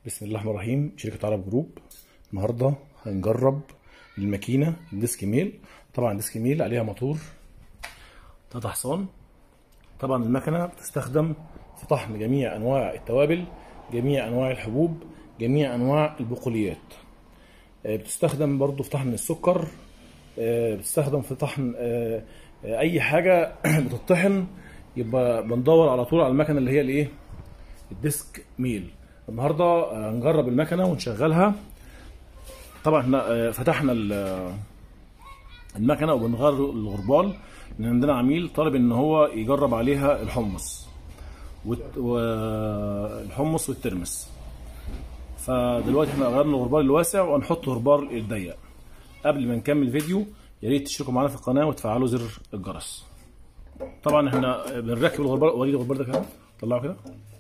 بسم الله الرحمن الرحيم شركة عرب جروب النهاردة هنجرب الماكينة الديسك ميل طبعا الديسك ميل عليها موتور تلات حصان طبعا المكنة بتستخدم في طحن جميع أنواع التوابل جميع أنواع الحبوب جميع أنواع البقوليات آه، بتستخدم برضو في طحن السكر آه، بتستخدم في طحن آه، آه، أي حاجة بتطحن يبقى بندور على طول على المكنة اللي هي الإيه الديسك ميل النهارده آه، هنجرب المكنه ونشغلها طبعا احنا آه، فتحنا ال- آه، المكنه وبنغير الغربال لان عندنا عميل طالب ان هو يجرب عليها الحمص والت- والحمص والترمس فدلوقتي احنا غيرنا الغربال الواسع وهنحط غربال الضيق قبل ما نكمل فيديو يا ريت تشتركوا معانا في القناه وتفعلوا زر الجرس طبعا احنا بنركب الغربال وريني الغربال ده كده طلعه كده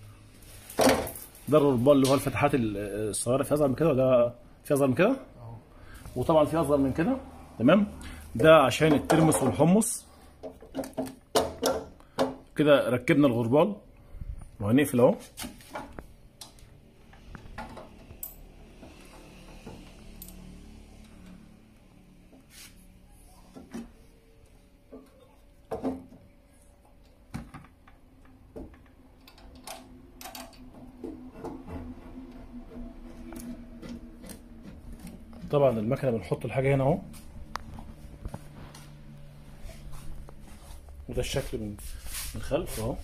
ده الربال اللي هو الفتحات ال- الصغيره في اصغر من كده وده في اصغر من كده وطبعا في اصغر من كده تمام ده عشان الترمس والحمص كده ركبنا الغربال وهنقفل اهو طبعا المكنه بنحط الحاجه هنا اهو وده الشكل من من الخلف اهو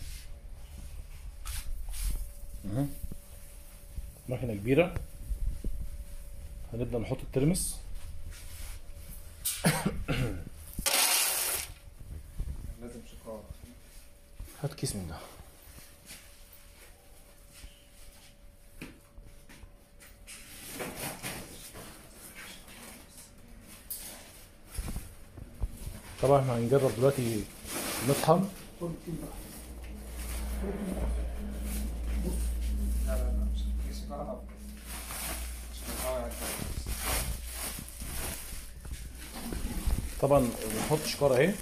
أهو. مكنه كبيره هنبدا نحط الترمس لازم شكارة هات كيس من ده طبعا احنا هنجرب دلوقتي نطحن لا لا لا مش في شكارة أفضل عشان الهواء يعدي طبعا بنحط شكارة اهي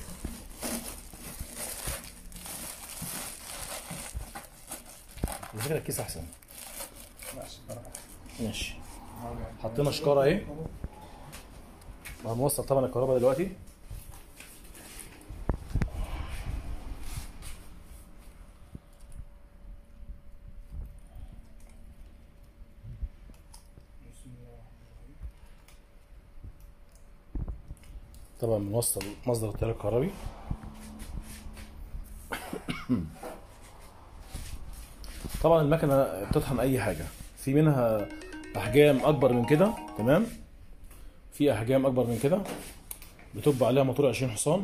على فكرة الكيس احسن لا شكارة أفضل ماشي الهواء يعدي. حطينا شكارة اهي وهنوصل طبعا الكهرباء دلوقتي طبعا بنوصل مصدر التيار الكهربي طبعا المكنه بتطحن اي حاجه في منها احجام اكبر من كده تمام في احجام اكبر من كده بتبقى عليها موتور 20 حصان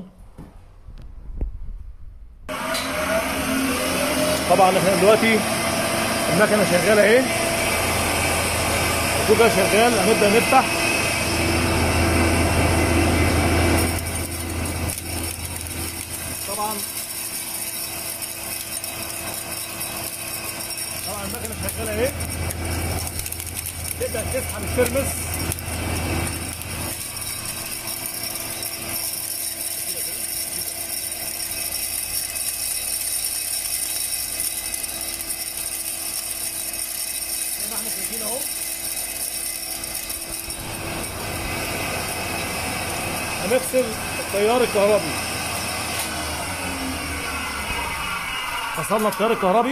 طبعا احنا دلوقتي المكنه شغاله اهي الموتور شغال هنبدا نفتح طبعا طبعا المكنه شغاله اهي تبدا تسحب الترمس زي ما احنا شايفين اهو هنفصل التيار الكهربي فصلنا التيار الكهربي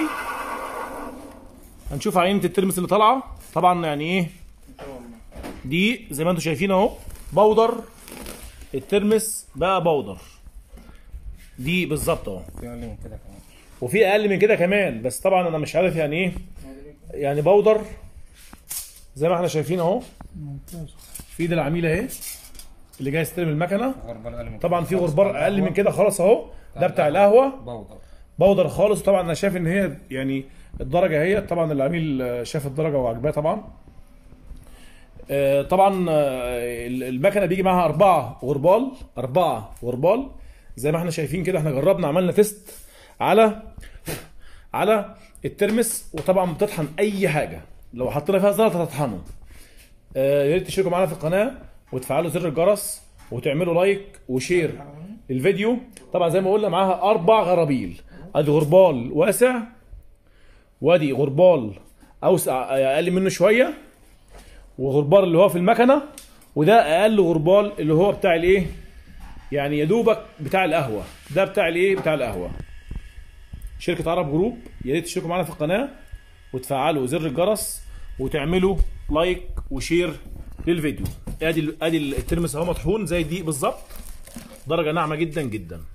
هنشوف عينة الترمس اللي طالعة طبعا يعني ايه دي زي ما انتم شايفين اهو بودر الترمس بقى بودر دي بالظبط اهو في أقل من كده كمان وفي اقل من كده كمان بس طبعا انا مش عارف يعني ايه يعني بودر زي ما احنا شايفين اهو ممتاز في ايد العميل اهي اللي جاي يستلم المكنه غربال أقل من كده طبعا في خالص. غربال اقل من كده خلاص اهو ده بتاع القهوه بودر بودر خالص طبعا انا شايف ان هي يعني الدرجه هي طبعا العميل آه، شاف الدرجه وعجباه طبعا آه، طبعا آه، المكنه بيجي معاها اربعه غربال اربعه غربال زي ما احنا شايفين كده احنا جربنا عملنا تيست على على الترمس وطبعا بتطحن اي حاجه لو حطينا فيها زلط هتطحنه آه، يا ريت تشتركوا معانا في القناه وتفعلوا زر الجرس وتعملوا لايك وشير الفيديو طبعا زي ما قلنا معاها اربع غرابيل ادي غربال واسع وادي غربال اوسع اقل منه شويه وغربال اللي هو في المكنه وده اقل غربال اللي هو بتاع الايه يعني يا دوبك بتاع القهوه ده بتاع الايه بتاع القهوه شركه عرب جروب يا ريت تشتركوا معانا في القناه وتفعلوا زر الجرس وتعملوا لايك وشير للفيديو ادي ادي الترمس اهو مطحون زي دي بالظبط درجه ناعمه جدا جدا